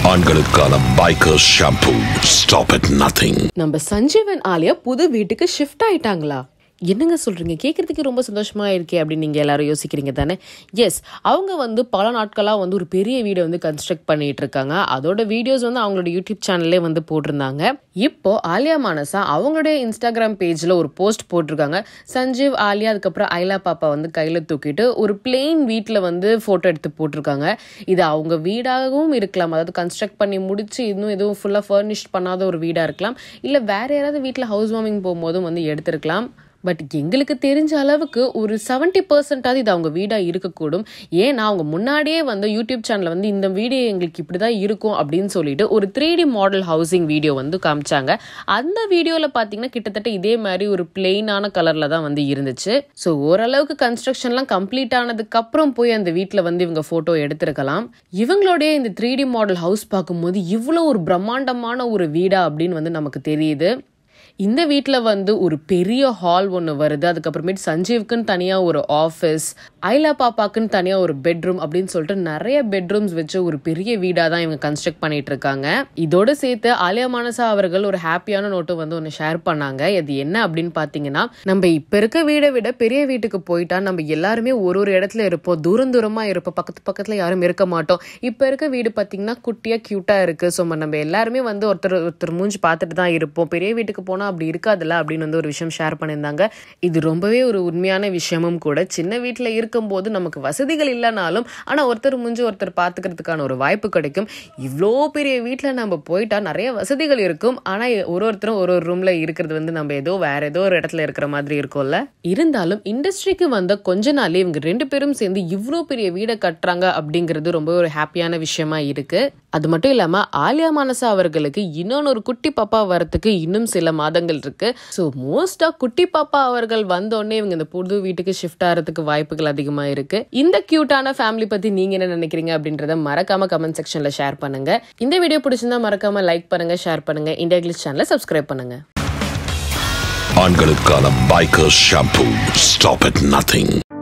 ஆண்களுக்கான biker shampoo stop at nothing நம்ம சஞ்சீவன் ஆலியா புது வீட்டுக்கு ஷிஃப்ட் ஆயிட்டாங்களா என்னங்க சொல்றீங்க கேட்கறதுக்கு ரொம்ப சந்தோஷமா இருக்கே அப்படின்னு நீங்க எல்லாரும் யோசிக்கிறீங்க தானே எஸ் அவங்க வந்து பல நாட்களாக வந்து ஒரு பெரிய வீடை வந்து கன்ஸ்ட்ரக்ட் பண்ணிட்டு இருக்காங்க அதோட வீடியோஸ் வந்து அவங்களோட யூடியூப் சேனல்லே வந்து போட்டிருந்தாங்க இப்போ ஆலியா மானசா அவங்களுடைய இன்ஸ்டாகிராம் பேஜ்ல ஒரு போஸ்ட் போட்டிருக்காங்க சஞ்சீவ் ஆலியா அதுக்கப்புறம் ஐலா பாப்பா வந்து கையில தூக்கிட்டு ஒரு பிளெயின் வீட்டில் வந்து போட்டோ எடுத்து போட்டிருக்காங்க இது அவங்க வீடாகவும் இருக்கலாம் அதாவது கன்ஸ்ட்ரக்ட் பண்ணி முடிச்சு இன்னும் எதுவும் ஃபுல்லாக ஃபர்னிஷ் பண்ணாத ஒரு வீடாக இருக்கலாம் இல்லை வேற யாராவது வீட்டில் ஹவுஸ் வார்மிங் போகும்போதும் வந்து எடுத்திருக்கலாம் பட் எங்களுக்கு தெரிஞ்ச அளவுக்கு ஒரு செவன்ட்டி பர்சன்டாவது இது அவங்க வீடாக இருக்கக்கூடும் ஏன்னா அவங்க முன்னாடியே வந்து யூடியூப் சேனலில் வந்து இந்த வீடியோ எங்களுக்கு இப்படி தான் இருக்கும் அப்படின்னு சொல்லிட்டு ஒரு three D model housing video வந்து காமிச்சாங்க அந்த வீடியோவில் பார்த்தீங்கன்னா கிட்டத்தட்ட இதே மாதிரி ஒரு பிளெயினான கலரில் தான் வந்து இருந்துச்சு ஸோ ஓரளவுக்கு கன்ஸ்ட்ரக்ஷன்லாம் கம்ப்ளீட் ஆனதுக்கு அப்புறம் போய் அந்த வீட்டில் வந்து இவங்க ஃபோட்டோ எடுத்திருக்கலாம் இவங்களுடைய இந்த த்ரீ டி மாடல் ஹவுஸ் பார்க்கும்போது இவ்வளோ ஒரு பிரம்மாண்டமான ஒரு வீடா அப்படின்னு வந்து நமக்கு தெரியுது இந்த வீட்டில் வந்து ஒரு பெரிய ஹால் ஒன்று வருது அதுக்கப்புறமேட்டு சஞ்சீவ்க்குன்னு தனியாக ஒரு ஆஃபீஸ் ஐலா பாப்பாக்குன்னு தனியாக ஒரு பெட்ரூம் அப்படின்னு சொல்லிட்டு நிறைய பெட்ரூம்ஸ் வச்சு ஒரு பெரிய வீடாக தான் இவங்க கன்ஸ்ட்ரக்ட் பண்ணிட்டு இருக்காங்க இதோட சேர்த்து ஆலியா மானசா அவர்கள் ஒரு ஹாப்பியான நோட்டு வந்து ஒன்று ஷேர் பண்ணாங்க இது என்ன அப்படின்னு பார்த்தீங்கன்னா நம்ம இப்போ இருக்க வீடை விட பெரிய வீட்டுக்கு போயிட்டா நம்ம எல்லாருமே ஒரு ஒரு இடத்துல இருப்போம் தூரம் தூரமாக இருப்போம் பக்கத்து பக்கத்தில் யாரும் இருக்க மாட்டோம் இப்போ இருக்க வீடு பார்த்தீங்கன்னா குட்டியாக க்யூட்டாக இருக்குது ஸோ நம்ம எல்லாருமே வந்து ஒருத்தர் ஒருத்தர் மூஞ்சி பார்த்துட்டு தான் இருப்போம் பெரிய வீட்டுக்கு போனால் அப்படி இருக்காதுல்ல அப்படின்னு வந்து ஒரு விஷயம் ஷேர் பண்ணியிருந்தாங்க இது ரொம்பவே ஒரு உண்மையான விஷயமும் கூட சின்ன வீட்டில் இருக்கும்போது நமக்கு வசதிகள் இல்லைனாலும் ஆனால் ஒருத்தர் மூஞ்சி ஒருத்தர் பார்த்துக்கிறதுக்கான ஒரு வாய்ப்பு கிடைக்கும் இவ்வளோ பெரிய வீட்டில் நம்ம போயிட்டா நிறைய வசதிகள் இருக்கும் ஆனால் ஒரு ஒருத்தரும் ஒரு ஒரு ரூமில் இருக்கிறது வந்து நம்ம ஏதோ வேற ஏதோ ஒரு இடத்துல இருக்கிற மாதிரி இருக்கும்ல இருந்தாலும் இண்டஸ்ட்ரிக்கு வந்த கொஞ்ச நாளே இவங்க ரெண்டு பேரும் சேர்ந்து இவ்வளோ பெரிய வீடை கட்டுறாங்க அப்படிங்கிறது ரொம்ப ஒரு ஹாப்பியான விஷயமா இருக்கு அது மட்டும் இல்லாம ஆலியா மானசா அவர்களுக்கு இன்னொன்று ஒரு குட்டி பாப்பா வரத்துக்கு இன்னும் சில மாதங்கள் இருக்கு ஸோ மோஸ்டா குட்டி பாப்பா அவர்கள் வந்தோடனே இவங்க இந்த புது வீட்டுக்கு ஷிஃப்ட் ஆகிறதுக்கு வாய்ப்புகள் அதிகமா இருக்கு இந்த கியூட்டான ஃபேமிலி பத்தி நீங்க என்ன நினைக்கிறீங்க அப்படின்றத மறக்காம கமெண்ட் செக்ஷன்ல ஷேர் பண்ணுங்க இந்த வீடியோ பிடிச்சிருந்தா மறக்காம லைக் பண்ணுங்க ஷேர் பண்ணுங்க இந்தியா கிளிஸ் சேனலை சப்ஸ்கிரைப் பண்ணுங்க ஆண்களுக்கான biker shampoo stop at nothing